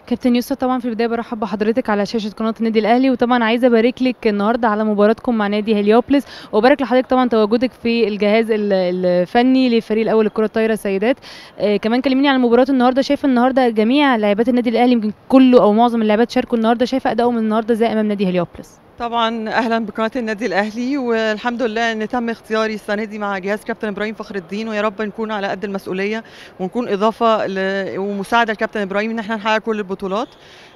كابتن يسرا طبعا في البدايه برحب بحضرتك على شاشه قناه النادي الاهلي وطبعا عايزه ابارك لك النهارده على مباراتكم مع نادي هليوبلس وبارك لحضرتك طبعا تواجدك في الجهاز ال- الفني للفريق الاول للكره الطايره سيدات آه كمان كلميني عن مباراه النهارده شايفه النهارده جميع لاعبات النادي الاهلي يمكن كله او معظم اللاعبات شاركوا النهارده شايفه ادائهم النهارده زي امام نادي هليوبلس طبعا اهلا بقناه النادي الاهلي والحمد لله ان تم اختياري السنه دي مع جهاز كابتن ابراهيم فخر الدين ويا رب نكون على قد المسؤوليه ونكون اضافه ل... ومساعده لكابتن ابراهيم ان احنا نحقق كل البطولات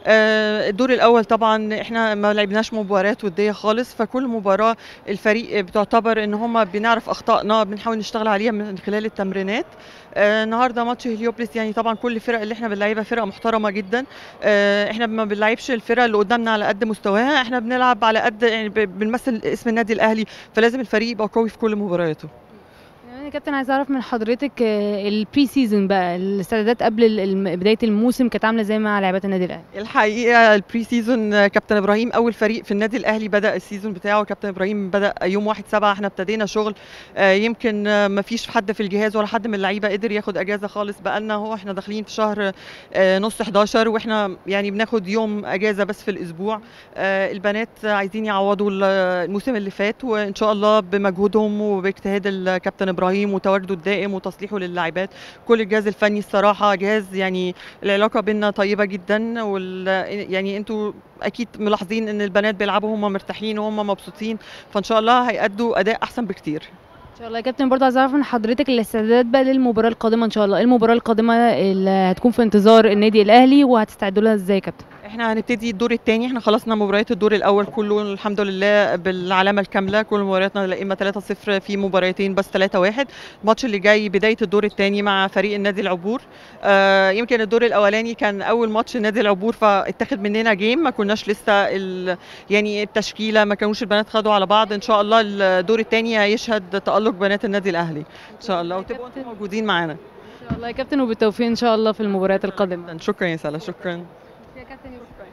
آه، الدور الاول طبعا احنا ما لعبناش مباريات وديه خالص فكل مباراه الفريق بتعتبر ان هم بنعرف اخطائنا بنحاول نشتغل عليها من خلال التمرينات آه، النهارده ماتش هليوبلس يعني طبعا كل الفرق اللي احنا بنلعبها فرقه محترمه جدا آه، احنا ما بنلعبش الفرق اللي قدامنا على قد مستواها احنا بنلعب على قد يعني ب- بنمثل اسم النادي الاهلي فلازم الفريق يبقى قوي في كل مبارياته يعني يا كابتن عايزه اعرف من حضرتك آه، البري سيزون بقى الاستعدادات قبل ال- الم- بدايه الموسم كانت عامله ازاي مع لاعبات النادي الاهلي الحقيقه البري سيزون آه، كابتن ابراهيم اول فريق في النادي الاهلي بدا السيزون بتاعه كابتن ابراهيم بدا يوم 1 7 احنا ابتدينا شغل آه، يمكن آه، ما فيش حد في الجهاز ولا حد من اللعيبه قدر ياخد اجازه خالص بقالنا هو احنا داخلين في شهر آه، نص 11 واحنا يعني بناخد يوم اجازه بس في الاسبوع آه، البنات عايزين يعوضوا ال- الموسم اللي فات وان شاء الله بمجهودهم وباجتهاد الكابتن ابراهيم وتواجده الدائم وتصليحه للاعبات كل الجهاز الفني الصراحه جهاز يعني العلاقه بينا طيبه جدا وال يعني انتوا اكيد ملاحظين ان البنات بيلعبوا هم مرتاحين وهم مبسوطين فان شاء الله هيأدوا اداء احسن بكتير ان شاء الله يا كابتن برضه عايز اعرف من حضرتك الاستعدادات بقى للمباراه القادمه ان شاء الله ايه المباراه القادمه اللي هتكون في انتظار النادي الاهلي وهتستعدوا لها ازاي يا كابتن احنا هنبتدي الدور الثاني احنا خلصنا مباريات الدور الاول كله الحمد لله بالعلامه الكامله كل مبارياتنا لا اما 3-0 في مباراتين بس 3-1 الماتش اللي جاي بدايه الدور الثاني مع فريق النادي العبور آه يمكن الدور الاولاني كان اول ماتش نادي العبور فاتخذ مننا جيم ما كناش لسه ال يعني التشكيله ما كانوش البنات خدوا على بعض ان شاء الله الدور الثاني هيشهد تالق بنات النادي الاهلي ان شاء الله وتبقوا انتم موجودين معانا ان شاء الله يا كابتن وبالتوفيق ان شاء الله في المباريات القادمه شكرا يا سلا شكرا يا كابتن